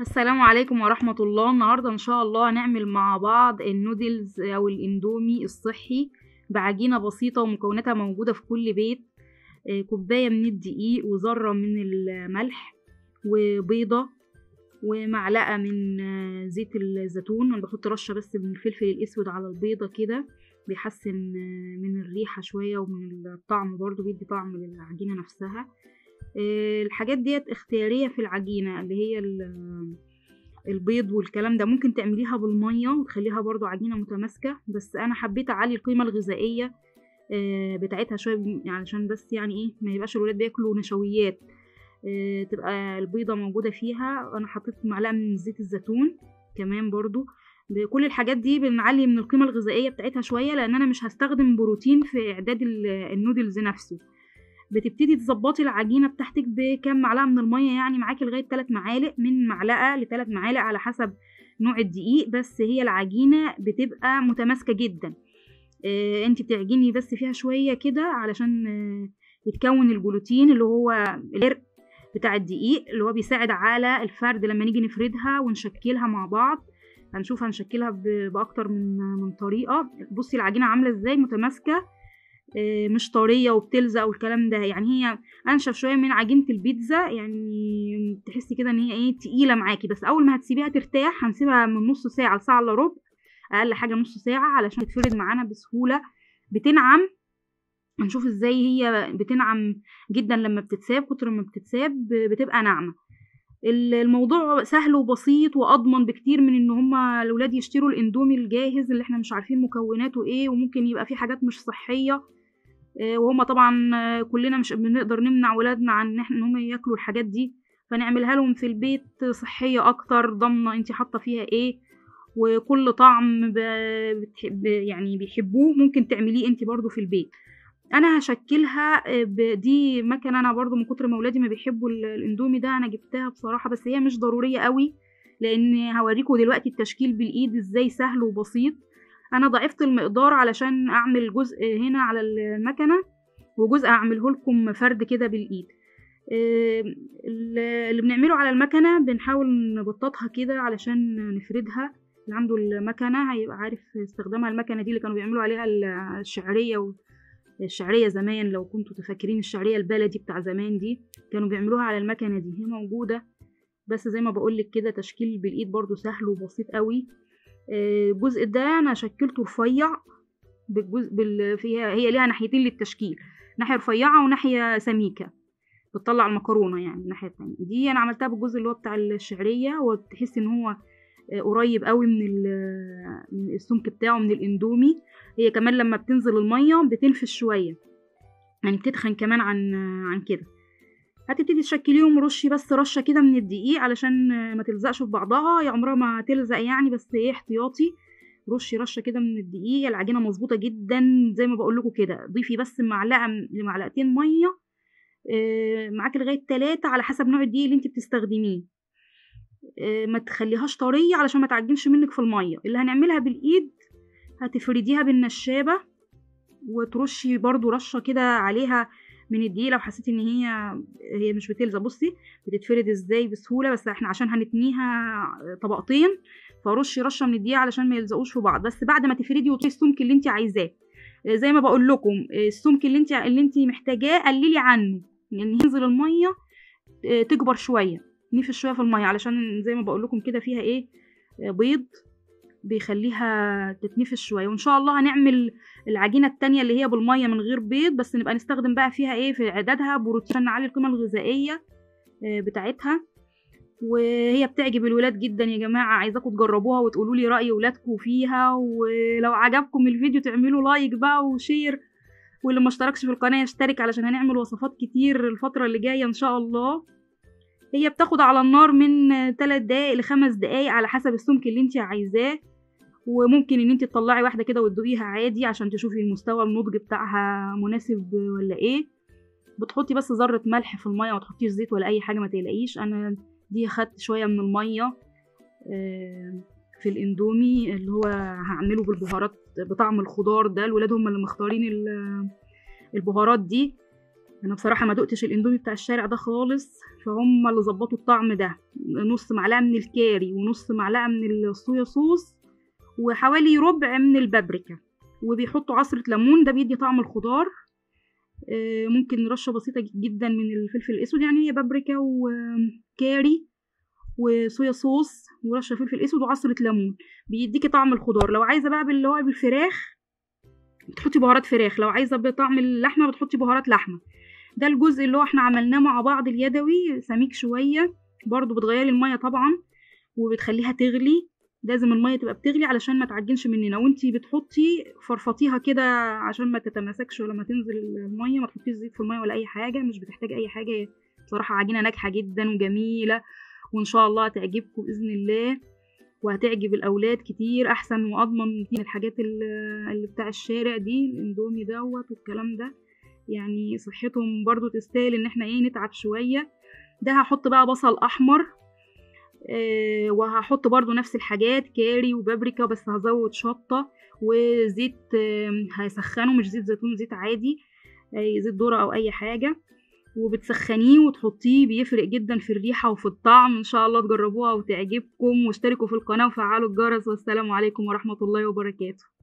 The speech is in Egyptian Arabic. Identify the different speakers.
Speaker 1: السلام عليكم ورحمة الله النهاردة إن شاء الله هنعمل مع بعض النودلز أو الإندومي الصحي بعجينة بسيطة ومكوناتها موجودة في كل بيت آه، كوباية من الدقيق وذرة من الملح وبيضة ومعلقة من آه، زيت الزيتون أنا بحط رشة بس من الفلفل الأسود على البيضة كده بيحسن آه، من الريحة شوية ومن الطعم برضو بيدي طعم للعجينة نفسها آه، الحاجات ديت اختيارية في العجينة اللي هي ال- البيض والكلام ده ممكن تعمليها بالمية وتخليها برضو عجينة متماسكة بس أنا حبيت أعلي القيمة الغذائية آه، بتاعتها شوية يعني علشان بس يعني ايه ما يبقاش الولاد بياكلوا نشويات آه، تبقى البيضة موجودة فيها أنا حطيت معلقة من زيت الزيتون كمان برضو كل الحاجات دي بنعلي من القيمة الغذائية بتاعتها شوية لأن أنا مش هستخدم بروتين في إعداد ال- النودلز نفسه بتبتدي تظبطي العجينه بتاعتك بكام معلقه من الميه يعني معاكي لغايه 3 معالق من معلقه لثلاث معالق على حسب نوع الدقيق بس هي العجينه بتبقى متماسكه جدا آه انت بتعجني بس فيها شويه كده علشان آه يتكون الجلوتين اللي هو العرق بتاع الدقيق اللي هو بيساعد على الفرد لما نيجي نفردها ونشكلها مع بعض هنشوف هنشكلها ب- باكتر من من طريقه بصي العجينه عامله ازاي متماسكه آه، مش طريه وبتلزق والكلام ده يعني هي انشف شويه من عجينه البيتزا يعني تحسي كده ان هي ايه تقيله معاكي بس اول ما هتسيبيها ترتاح هنسيبها من نص ساعه لساعه الا ربع اقل حاجه نص ساعه علشان تتفرد معانا بسهوله بتنعم هنشوف ازاي هي بتنعم جدا لما بتتساب كتر ما بتتساب بتبقى ناعمه ال- الموضوع سهل وبسيط واضمن بكتير من ان هما الاولاد يشتروا الاندومي الجاهز اللي احنا مش عارفين مكوناته ايه وممكن يبقى فيه حاجات مش صحيه آه، وهما طبعا آه، كلنا مش بنقدر نمنع ولادنا عن ان احنا ان هم ياكلوا الحاجات دي فنعملها لهم في البيت صحيه اكتر ضامنه انت حاطه فيها ايه وكل طعم ب... بتحب يعني بيحبوه ممكن تعمليه انت برضو في البيت انا هشكلها آه، ب- دي مكنه انا برضو من كتر ما ولادي ما بيحبوا ال- الاندومي ده انا جبتها بصراحه بس هي مش ضروريه قوي لان هوريكم دلوقتي التشكيل بالايد ازاي سهل وبسيط انا ضعفت المقدار علشان اعمل جزء هنا على المكنه وجزء اعمله لكم فرد كده بالايد آه، اللي بنعمله على المكنه بنحاول نبططها كده علشان نفردها اللي عنده المكنه هيبقى عارف استخدامها المكنه دي اللي كانوا بيعملوا عليها الشعريه و... الشعريه زمان لو كنتوا تفكرين الشعريه البلدي بتاع زمان دي كانوا بيعملوها على المكنه دي هي موجوده بس زي ما بقولك كده تشكيل بالايد برضو سهل وبسيط قوي آه، الجزء ده انا شكلته رفيع بالجزء بال... فيها هي ليها ناحيتين للتشكيل ناحيه رفيعه وناحيه سميكه بتطلع المكرونه يعني الناحيه التانية دي انا عملتها بالجزء اللي هو بتاع الشعريه وتحس ان هو آه، قريب قوي من ال- من السمك بتاعه من الاندومي هي كمان لما بتنزل الميه بتنفش شويه يعني بتتخن كمان عن عن كده هتبتدي تشكليهم رشي بس رشه كده من الدقيق علشان آه، ما تلزقش في بعضها هي عمرها ما هتلزق يعني بس ايه احتياطي رشي رشه كده من الدقيق العجينه مظبوطه جدا زي ما بقول لكم كده ضيفي بس معلقه لمعلقتين ميه آه، معاكي لغايه ثلاثة على حسب نوع الدقيق اللي انت بتستخدميه آه، ما تخليهاش طريه علشان ما تعجنش منك في الميه اللي هنعملها بالايد هتفرديها بالنشابه وترشي برضو رشه كده عليها من الدقيق لو حسيتي ان هي هي مش بتلزق بصي بتتفرد ازاي بسهوله بس احنا عشان هنتنيها طبقتين فرشي رشه من الدقيق علشان ما يلزقوش في بعض بس بعد ما تفردي وتحطي السمك اللي انت عايزاه آه، زي ما بقول لكم آه، السمك اللي انت اللي انت محتاجاه قللي عنه يعني ينزل الميه آه، تكبر شويه نفش شويه في الميه علشان زي ما بقول لكم كده فيها ايه آه، بيض بيخليها تتنفش شويه وان شاء الله هنعمل العجينه التانية اللي هي بالميه من غير بيض بس نبقى نستخدم بقى فيها ايه في اعدادها بروتين عشان نعلي القيمه الغذائيه آه، بتاعتها وهي بتعجب الولاد جدا يا جماعه عايزاكم تجربوها وتقولوا لي راي ولادكم فيها ولو عجبكم الفيديو تعملوا لايك بقى وشير واللي ما اشتركش في القناه يشترك علشان هنعمل وصفات كتير الفتره اللي جايه ان شاء الله هي بتاخد على النار من 3 دقايق لخمس دقايق على حسب السمك اللي انت عايزاه وممكن ان انت تطلعي واحده كده وتدوقيها عادي عشان تشوفي المستوى النضج بتاعها مناسب ولا ايه بتحطي بس ذره ملح في الميه ما تحطيش زيت ولا اي حاجه ما تقلقيش انا دي خدت شويه من الميه آه، في الاندومي اللي هو هعمله بالبهارات بطعم الخضار ده الولاد هم اللي مختارين ال- البهارات دي انا بصراحه ما دقتش الاندومي بتاع الشارع ده خالص فهم اللي ظبطوا الطعم ده نص معلقه من الكاري ونص معلقه من الصويا صوص وحوالي ربع من البابريكا وبيحطوا عصرة ليمون ده بيدي طعم الخضار آه، ممكن رشة بسيطة جدا من الفلفل الأسود يعني هي بابريكا وكاري وصويا صوص ورشة فلفل أسود وعصرة ليمون بيديكي طعم الخضار لو عايزة بقى باللي هو بالفراخ بتحطي بهارات فراخ لو عايزة بطعم اللحمة بتحطي بهارات لحمة ده الجزء اللي هو احنا عملناه مع بعض اليدوي سميك شوية برضو بتغيري المية طبعا وبتخليها تغلي لازم المية تبقى بتغلي علشان ما تعجنش مننا وانتي بتحطي فرفطيها كده عشان ما تتماسكش ولما تنزل المية ما تحطيش زيت في المية ولا اي حاجة مش بتحتاج اي حاجة بصراحة عجينة ناجحة جدا وجميلة وان شاء الله هتعجبكم باذن الله وهتعجب الاولاد كتير احسن واضمن من الحاجات اللي بتاع الشارع دي الاندومي دوت والكلام ده يعني صحتهم برضو تستاهل ان احنا ايه نتعب شوية ده هحط بقى بصل احمر آه وهحط برضو نفس الحاجات كاري وبابريكا بس هزود شطة وزيت آه هسخنه مش زيت زيتون زيت عادي أي زيت ذرة او اي حاجة وبتسخنيه وتحطيه بيفرق جدا في الريحة وفي الطعم ان شاء الله تجربوها وتعجبكم واشتركوا في القناة وفعلوا الجرس والسلام عليكم ورحمة الله وبركاته